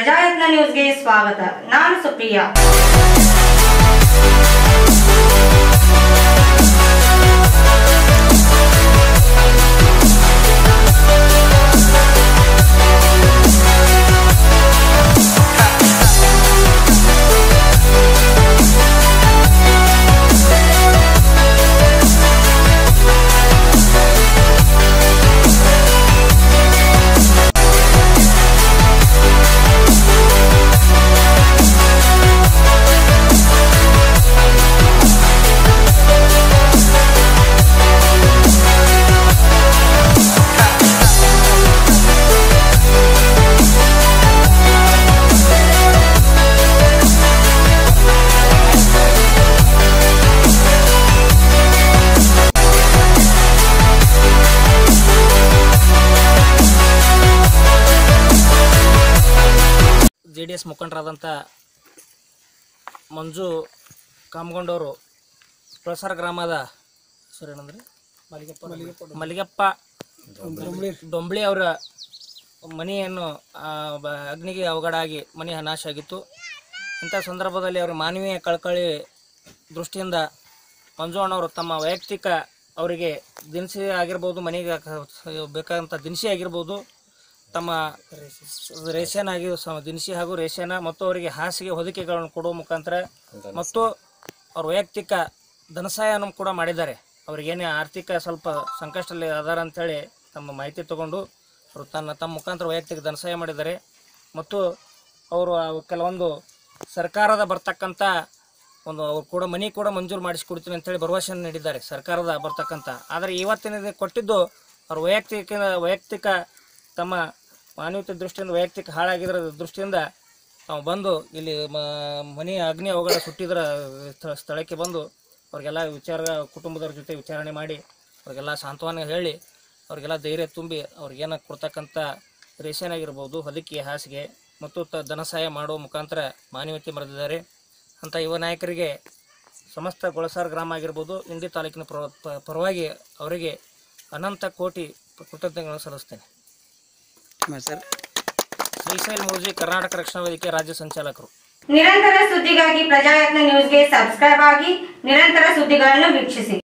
ಪ್ರಜಾಯತ್ನ ನ್ಯೂಸ್ಗೆ ಸ್ವಾಗತ ನಾನು ಸುಪ್ರಿಯಾ ಜೆ ಡಿ ಎಸ್ ಮುಖಂಡರಾದಂಥ ಮಂಜು ಕಾಮಗೊಂಡವರು ಪ್ರಸಾರ ಗ್ರಾಮದ ಹೆಸರು ಏನಂದ್ರಿ ಮಲ್ಲಿಗಪ್ಪ ಮಲ್ಲಿಗಪ್ಪ ಡೊಂಬಳಿ ಅವರ ಮನೆಯನ್ನು ಆ, ಬ- ಅಗ್ನಿಗೆ ಅವಘಡ ಆಗಿ ಮನೆ ನಾಶ ಆಗಿತ್ತು ಇಂಥ ಸಂದರ್ಭದಲ್ಲಿ ಅವರ ಮಾನವೀಯ ಕಳಕಳಿ ದೃಷ್ಟಿಯಿಂದ ಮಂಜು ಅಣ್ಣವರು ತಮ್ಮ ವೈಯಕ್ತಿಕ ಅವರಿಗೆ ದಿನಸಿ ಆಗಿರ್ಬೋದು ಮನೆಗೆ ಕ- ಬೇಕಾದಂಥ ದಿನಸಿ ಆಗಿರ್ಬೋದು ತಮ್ಮ ರೇಷನ್ ಆಗಿ ಸ- ದಿನಸಿ ಹಾಗೂ ರೇಷನ್ ಮತ್ತು ಅವರಿಗೆ ಹಾಸಿಗೆ ಹೊದಿಕೆಗಳನ್ನು ಕೊಡುವ ಮುಖಾಂತರ ಮತ್ತು ಅವ್ರ ವೈಯಕ್ತಿಕ ಧನಸಹಾಯನೂ ಕೂಡ ಮಾಡಿದ್ದಾರೆ ಅವ್ರಿಗೇನೇ ಆರ್ಥಿಕ ಸ್ವಲ್ಪ ಸಂಕಷ್ಟದಲ್ಲಿ ಅದಾರ ಅಂಥೇಳಿ ತಮ್ಮ ಮಾಹಿತಿ ತಗೊಂಡು ಅವರು ತನ್ನ ತಮ್ಮ ಮುಖಾಂತರ ವೈಯಕ್ತಿಕ ಧನಸಹಾಯ ಮಾಡಿದ್ದಾರೆ ಮತ್ತು ಅವರು ಆ ಕೆಲವೊಂದು ಸರ್ಕಾರದ ಬರ್ತಕ್ಕಂಥ ಒಂದು ಅವ್ರು ಕೂಡ ಮನೆ ಕೂಡ ಮಂಜೂರು ಮಾಡಿಸಿಕೊಡ್ತೀನಿ ಅಂತೇಳಿ ಭರವಸೆಯನ್ನು ನೀಡಿದ್ದಾರೆ ಸರ್ಕಾರದ ಬರ್ತಕ್ಕಂಥ ಆದರೆ ಇವತ್ತಿನ ದಿನ ಕೊಟ್ಟಿದ್ದು ಅವ್ರ ವೈಯಕ್ತಿಕ ವೈಯಕ್ತಿಕ ತಮ್ಮ ಮಾನವೀಯತೆ ದೃಷ್ಟಿಯಿಂದ ವೈಯಕ್ತಿಕ ಹಾಳಾಗಿದ್ರ ದೃಷ್ಟಿಯಿಂದ ತಾವು ಬಂದು ಇಲ್ಲಿ ಮ- ಮನೆ ಅಗ್ನಿ ಅವಘಡ ಸುಟ್ಟಿದ್ರ ಸ್ಥಳ- ಸ್ಥಳಕ್ಕೆ ಬಂದು ಅವ್ರಿಗೆಲ್ಲ ವಿಚಾರ ಕುಟುಂಬದವ್ರ ಜೊತೆ ವಿಚಾರಣೆ ಮಾಡಿ ಅವ್ರಿಗೆಲ್ಲ ಸಾಂತ್ವನ ಹೇಳಿ ಅವ್ರಿಗೆಲ್ಲ ಧೈರ್ಯ ತುಂಬಿ ಅವ್ರಿಗೇನ ಕೊಡ್ತಕ್ಕಂಥ ರೇಷನ್ ಆಗಿರ್ಬೋದು ಹೊದಿಕೆ ಹಾಸಿಗೆ ಮತ್ತು ತ ಧನ ಸಹಾಯ ಮಾಡುವ ಮುಖಾಂತರ ಮಾನವೀಯತೆ ಮೆರೆದಿದ್ದಾರೆ ಅಂಥ ಯುವ ನಾಯಕರಿಗೆ ಸಮಸ್ತ ಗೊಳಸಾರ್ ಗ್ರಾಮ ಆಗಿರ್ಬೋದು ಇಂಡಿ ತಾಲೂಕಿನ ಪರ ಪ- ಪರವಾಗಿ ಅವರಿಗೆ ಅನಂತ ಕೋಟಿ ಕೃತಜ್ಞತೆಗಳನ್ನು ಸಲ್ಲಿಸ್ತೇನೆ ಸರ್ ಶ್ರೀಶೈಲ್ ಮೋಜಿ ಕರ್ನಾಟಕ ರಕ್ಷಣಾ ವೇದಿಕೆ ರಾಜ್ಯ ಸಂಚಾಲಕರು ನಿರಂತರ ಸುದ್ದಿಗಾಗಿ ಪ್ರಜಾಯತ್ನ ನ್ಯೂಸ್ಗೆ ಸಬ್ಸ್ಕ್ರೈಬ್ ಆಗಿ ನಿರಂತರ ಸುದ್ದಿಗಳನ್ನು ವೀಕ್ಷಿಸಿ